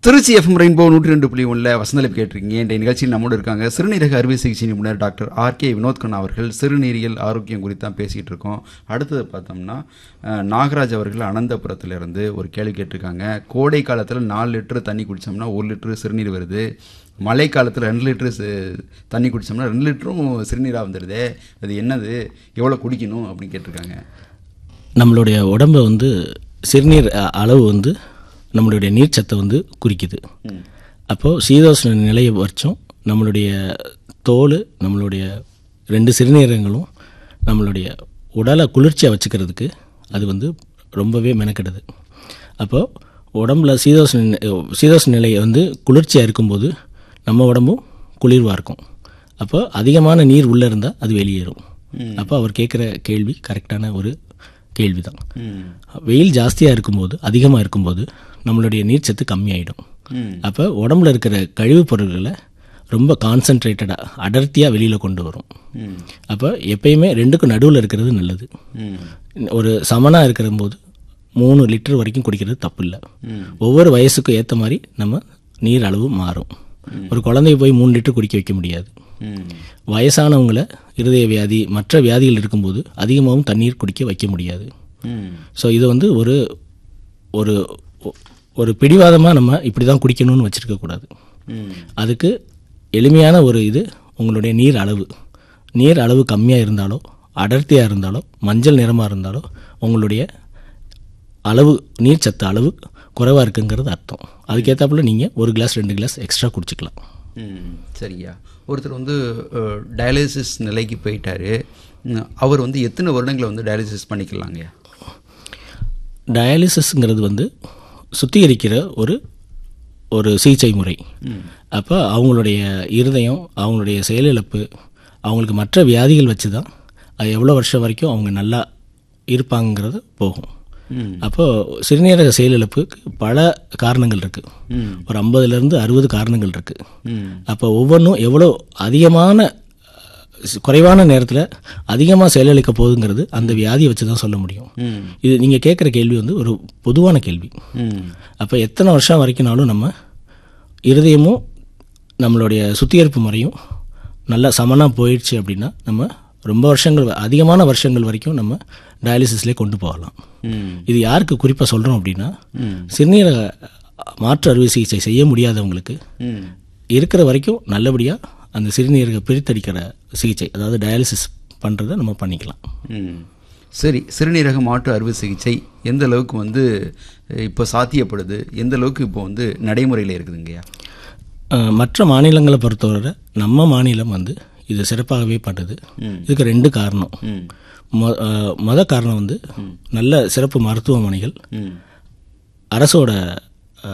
Trichy FM rainbow நூற்றி ரெண்டு புள்ளி ஒன்றில் வசந்தலைப்பு கேட்டிருக்கீங்க இந்த நிகழ்ச்சியில் நம்மோடு இருக்காங்க சிறுநீரக அறுவை சிகிச்சை நிபுணர் டாக்டர் ஆர் கே வினோத்கன் அவர்கள் சிறுநீரியல் ஆரோக்கியம் குறித்து தான் பேசிகிட்டு இருக்கோம் அடுத்தது பார்த்தோம்னா அஹ், நாகராஜ் அவர்கள் அனந்தபுரத்திலிருந்து ஒரு கேள்வி கேட்டிருக்காங்க கோடை காலத்தில் நாலு லிட்டர் தண்ணி குடித்தோம்னா ஒரு லிட்டரு சிறுநீர் வருது மழை காலத்தில் ரெண்டு லிட்டரு சி- தண்ணி குடித்தோம்னா ரெண்டு லிட்டரும் சிறுநீராக வந்துடுதே அது என்னது எவ்வளோ குடிக்கணும் அப்படின்னு கேட்டிருக்காங்க நம்மளுடைய உடம்பை வந்து சிறுநீர் அ- அளவு வந்து நம்மளுடைய நீர்ச்சத்தை வந்து குறிக்குது அப்போது சீதோஷ்ண நிலையை வச்சும் நம்மளுடைய தோல் நம்மளுடைய ரெண்டு சிறுநீரகங்களும் நம்மளுடைய உடலை குளிர்ச்சியாக வச்சுக்கிறதுக்கு அது வந்து ரொம்பவே மெனக்கெடுது அப்போது உடம்புல சீதோஷ்ண நி- சீதோஷ்ண நிலை வந்து குளிர்ச்சியாக இருக்கும்போது நம்ம உடம்பும் குளிர்வாக இருக்கும் அப்போ அதிகமான நீர் உள்ளே இருந்தால் அது வெளியேறும் அப்போ அவர் கேட்குற கேள்வி கரெக்டான ஒரு கேள்வி தான் ம் வெயில் ஜாஸ்தியாக இருக்கும்போது அதிகமாக இருக்கும்போது நம்மளுடைய நீர்ச்சத்து கம்மியாயிடும் ம் அப்போ உடம்புல இருக்கிற கழிவுப் பொருட்களை ரொம்ப கான்சன்ட்ரேட்டடாக அடர்த்தியாக வெளியில் கொண்டு வரும் ம் அப்போ எப்பயுமே ரெண்டுக்கும் நடுவில் இருக்கிறது நல்லது ம் ஒரு சமனாக இருக்கிற போது மூணு லிட்டர் வரைக்கும் குடிக்கிறது தப்பு இல்லை ம் ஒவ்வொரு வயசுக்கும் ஏற்ற மாதிரி நம்ம நீர் அளவு மாறும் ஒரு குழந்தைய போய் மூணு லிட்டர் குடிக்க வைக்க முடியாது ம் வயசானவங்களை இருதய வியாதி மற்ற வியாதிகள் இருக்கும்போது அதிகமாகவும் தண்ணீர் குடிக்க வைக்க முடியாது ம் ஸோ இது வந்து ஒரு ஒரு ஒரு பிடிவாதமாக நம்ம இப்படி தான் குடிக்கணும்னு வச்சுருக்கக்கூடாது ம் அதுக்கு எளிமையான ஒரு இது உங்களுடைய நீர் அளவு நீர் அளவு கம்மியாக இருந்தாலோ அடர்த்தியாக இருந்தாலோ மஞ்சள் நிறமாக இருந்தாலோ உங்களுடைய அளவு நீர் சத்து அளவு குறைவாக இருக்குங்கிறது அர்த்தம் அதுக்கேற்றாப்புல நீங்கள் ஒரு கிளாஸ் ரெண்டு கிளாஸ் எக்ஸ்ட்ரா குடிச்சிக்கலாம் ம் சரியா ஒருத்தர் வந்து டயாலிசிஸ் நிலைக்கு போயிட்டாரு ம், அவர் வந்து எத்தனை வருடங்களை வந்து டயாலிசிஸ் பண்ணிக்கலாங்க டயாலிசிஸ்ங்கிறது வந்து சுத்திகரிக்கிற ஒரு ஒரு சிகிச்சை முறை அப்போ அவங்களுடைய இருதயம் அவங்களுடைய செயலிழப்பு அவங்களுக்கு மற்ற வியாதிகள் வச்சு தான் அது எவ்வளோ வருஷம் வரைக்கும் அவங்க நல்லா இருப்பாங்கிறது போகும் ம் அப்போது சிறுநீரக செயலிழப்புக்கு பல காரணங்கள் இருக்குது ம் ஒரு ஐம்பதுலேருந்து அறுபது காரணங்கள் இருக்குது ம் அப்போ ஒவ்வொன்றும் எவ்வளோ அதிகமான அஹ், குறைவான நேரத்தில் அதிகமாக செயலிழக்க போகுதுங்கிறது அந்த வியாதியை வச்சு தான் சொல்ல முடியும் ம் இது நீங்கள் கேட்குற கேள்வி வந்து ஒரு பொதுவான கேள்வி ம் அப்போ எத்தனை வருஷம் வரைக்கும்னாலும் நம்ம இருதயமும் நம்மளுடைய சுத்திகரிப்பு முறையும் நல்லா சமனாக போயிடுச்சு அப்படின்னா நம்ம ரொம்ப வருஷங்கள் வ- அதிகமான வருஷங்கள் வரைக்கும் நம்ம டயாலிசிஸ்லேயே கொண்டு போகலாம் ம் இது யாருக்கு குறிப்பாக சொல்கிறோம் அப்படின்னா ம் சிறுநீரக மாற்று அறுவை சிகிச்சை செய்ய முடியாதவங்களுக்கு ம் இருக்கிற வரைக்கும் நல்லபடியாக அந்த சிறுநீரக பிரித்தடிக்கிற சிகிச்சை அதாவது டயாலிசிஸ் பண்ணுறதை நம்ம பண்ணிக்கலாம் ம் சரி சிறுநீரக மாற்று அறுவை சிகிச்சை எந்த அளவுக்கு வந்து அஹ், இப்போ சாத்தியப்படுது எந்த அளவுக்கு இப்போ வந்து நடைமுறையில் இருக்குதுங்கய்யா அஹ், மற்ற மாநிலங்களை பொறுத்தவரை நம்ம மாநிலம் வந்து இது சிறப்பாகவே பண்ணுது ம். இதுக்கு ரெண்டு காரணம் ம் மொ அஹ், மொத காரணம் வந்து நல்ல சிறப்பு மருத்துவமனைகள் ம் அரசோட